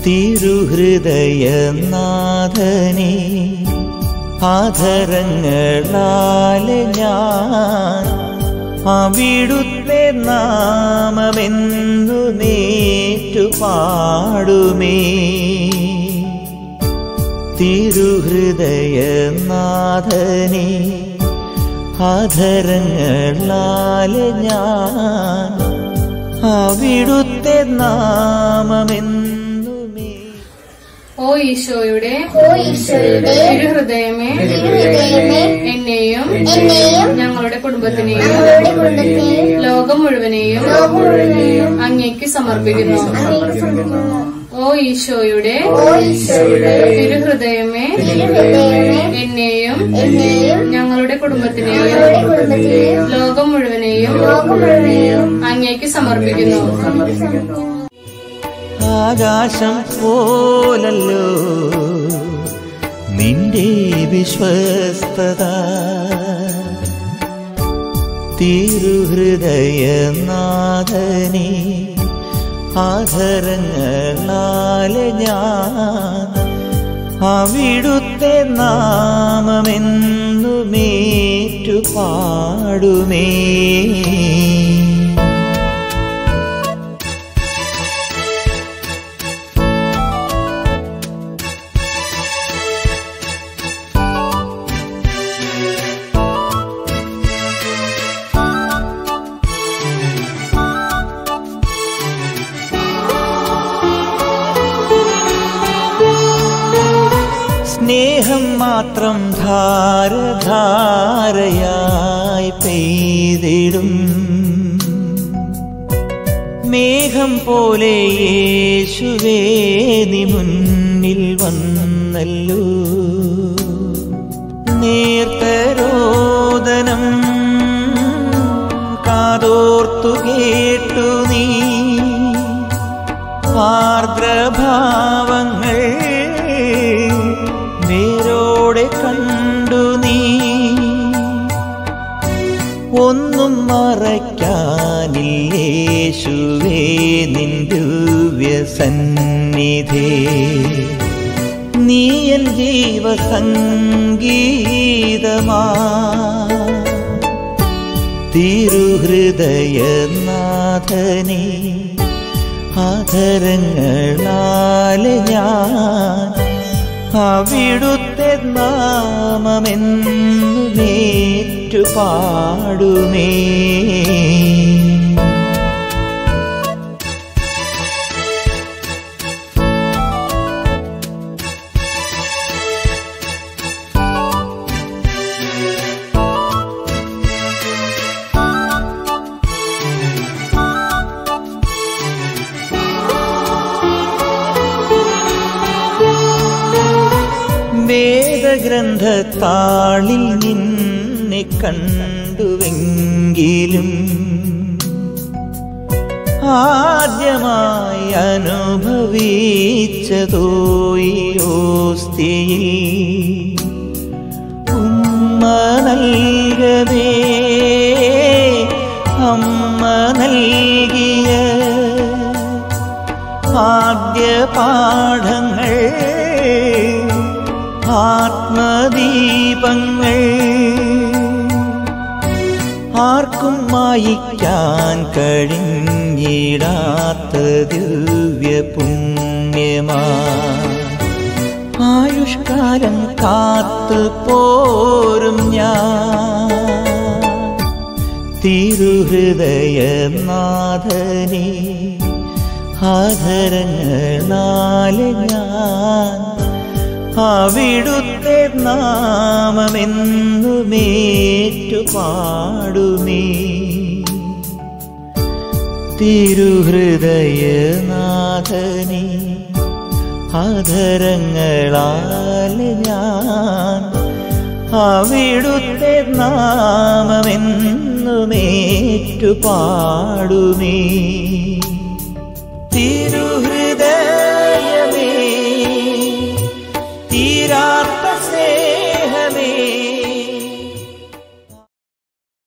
തിരുഹൃദയനാഥനെ ആധരങ്ങളാലെ ഞാൻ അവിടുത്തെ നാമമെന്നു നേറ്റു പാടുമേ തിരുഹൃദയനാഥനെ ആധരങ്ങളാലെ ഞാൻ അവിടുത്തെ നാമമെന്നുമേ ഓ ഈശോയുടെ ഓ ഈശോയുടെ തിരുഹൃദയമേ തിരുഹൃദയമേ എന്നെയും എന്നെയും ഞങ്ങളുടെ കുടുംബത്തിനെയും ഞങ്ങളുടെ കുടുംബത്തെയും ലോകം മുഴുവനെയും ലോകം മുഴുവനെയും അങ്ങേക്ക് സമർപ്പിക്കുന്നു അങ്ങേക്ക് സമർപ്പിക്കുന്നു. ഓ ഈശോയുടെ ഓ ഈശോയുടെ തിരുഹൃദയമേ തിരുഹൃദയമേ എന്നെയും എന്നെയും ഞങ്ങളുടെ കുടുംബത്തിനെയും ഞങ്ങളുടെ കുടുംബത്തെയും ലോകം മുഴുവനെയും ലോകം മുഴുവനെയും അങ്ങേക്ക് സമർപ്പിക്കുന്നു അങ്ങേക്ക് സമർപ്പിക്കുന്നു. ആകാശം പോലല്ലോ നിന്റെ വിശ്വസ്തത തിരുഹൃദയനാഥനെ ആധരങ്ങളാലെ ഞാൻ അവിടുത്തെ നാമമെന്നുമേറ്റു പാടുമേ സ്നേഹം മാത്രം ധാരധാരയായി പെയ്തിടും മേഘം പോലെ യേശുവേ നീ മുന്നിൽ വന്നല്ലോ നേർത്തരോദനം കാതോർത്തു കേട്ടു നീ ആർദ്രഭാവങ്ങൾ നേരോടെ കണ്ടു നീ ഒന്നും മറയ്ക്കാനില്ലേശുവേ നിൻ ദിവ്യസന്നിധേ നീയൻ ജീവസംഗീതമാ തിരുഹൃദയനാഥനെ ആധരങ്ങളാലെ ഞാൻ അവിടുത്തെ നാമമെന്നു നേറ്റു പാടുമേ വേദഗ്രന്ഥത്താളിൽ നിന്നെ കണ്ടുവെങ്കിലും ആദ്യമായി അനുഭവിച്ചതോ ഈ ഓസ്തിയിൽ ഉമ്മ നൽകവേ അമ്മ നൽകിയ ആദ്യ പാഠങ്ങൾ ആത്മദീപങ്ങൾ ആർക്കും മായിക്കാൻ കഴിഞ്ഞിടാത്ത ദിവ്യ പുണ്യമാ ആയുഷ്കാലം കാത്തു പോരും ഞാൻ തിരുഹൃദയനാഥനെ ആധരങ്ങളാലെ ഞാൻ അവിടുത്തെ നാമമെന്നുമേറ്റു പാടുമേ തിരുഹൃദയനാഥനെ ആധരങ്ങളാലെ ഞാൻ അവിടുത്തെ നാമമെന്നുമേറ്റു പാടുമേ